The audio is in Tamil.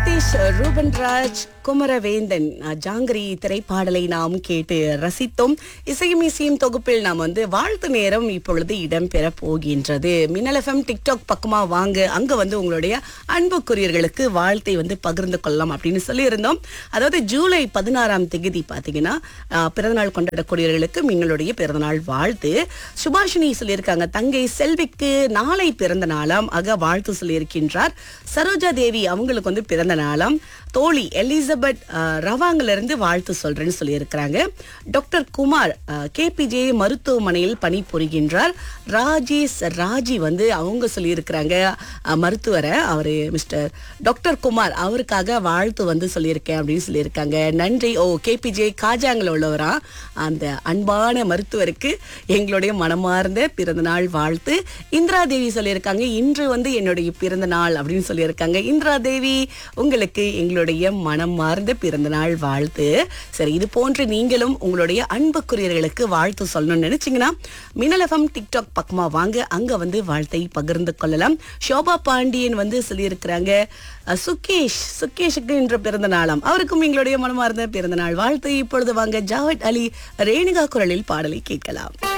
சதீஷ் ரூபன் ராஜ் குமரவேந்தன் அஹ், ஜாங்கிரி திரைப்பாடலை நாம் கேட்டு ரசித்தோம் இசையும் இசையும் தொகுப்பில் நாம் வந்து வாழ்த்து நேரம் இப்பொழுது இடம்பெற போகின்றது மின்னல் எஃப்எம் டிக்டாக் பக்கமா வாங்க அங்க வந்து உங்களுடைய அன்புக்குரியர்களுக்கு வாழ்த்தை வந்து பகிர்ந்து கொள்ளலாம் அப்படின்னு சொல்லியிருந்தோம் அதாவது ஜூலை பதினாறாம் தேதி பாத்தீங்கன்னா அஹ், பிறந்தநாள் கொண்டாடக்கூடியவர்களுக்கு எங்களுடைய பிறந்தநாள் வாழ்த்து சுபாஷினி சொல்லியிருக்காங்க தங்கை செல்விக்கு நாளை பிறந்த நாளாம் ஆக வாழ்த்து சொல்லியிருக்கின்றார் சரோஜா தேவி அவங்களுக்கு வந்து பிறந்த நாளாம் தோழி எலிசபெத் அஹ், ரவாங்கல இருந்து வாழ்த்து சொல்றேன்னு சொல்லியிருக்கிறாங்க டாக்டர் குமார் கேபிஜே மருத்துவமனையில் பணிபுரிகின்றார் ராஜேஷ் ராஜி வந்து அவங்க சொல்லியிருக்கிறாங்க அஹ், மருத்துவரை அவரு மிஸ்டர் டாக்டர் குமார் அவருக்காக வாழ்த்து வந்து சொல்லியிருக்கேன் அப்படின்னு சொல்லியிருக்காங்க நன்றி ஓ கேபிஜே காஜாங்கில் உள்ளவரா அந்த அன்பான மருத்துவருக்கு எங்களுடைய மனமார்ந்த பிறந்தநாள் வாழ்த்து இந்திரா தேவி சொல்லியிருக்காங்க இன்று வந்து என்னுடைய பிறந்த நாள் அப்படின்னு சொல்லியிருக்காங்க இந்திரா தேவி உங்களுக்கு எங்களுடைய மனமார்ந்த பிறந்தநாள் வாழ்த்து சரி இது போன்று நீங்களும் உங்களுடைய அன்புக்குரியர்களுக்கு வாழ்த்து சொல்லணும்னு நினைச்சீங்கன்னா மின்னல் எஃப்எம் டிக்டாக் பக்கமா வாங்க அங்க வந்து வாழ்த்தை பகிர்ந்து கொள்ளலாம் ஷோபா பாண்டியன் வந்து சொல்லியிருக்கிறாங்க அஹ், சுகேஷ் சுகேஷுக்கு இன்று பிறந்த நாளாம் அவருக்கும் எங்களுடைய மனமார்ந்த பிறந்த நாள் வாழ்த்து இப்பொழுது வாங்க ஜாவட் அலி ரேணுகா குரலில் பாடலை கேட்கலாம்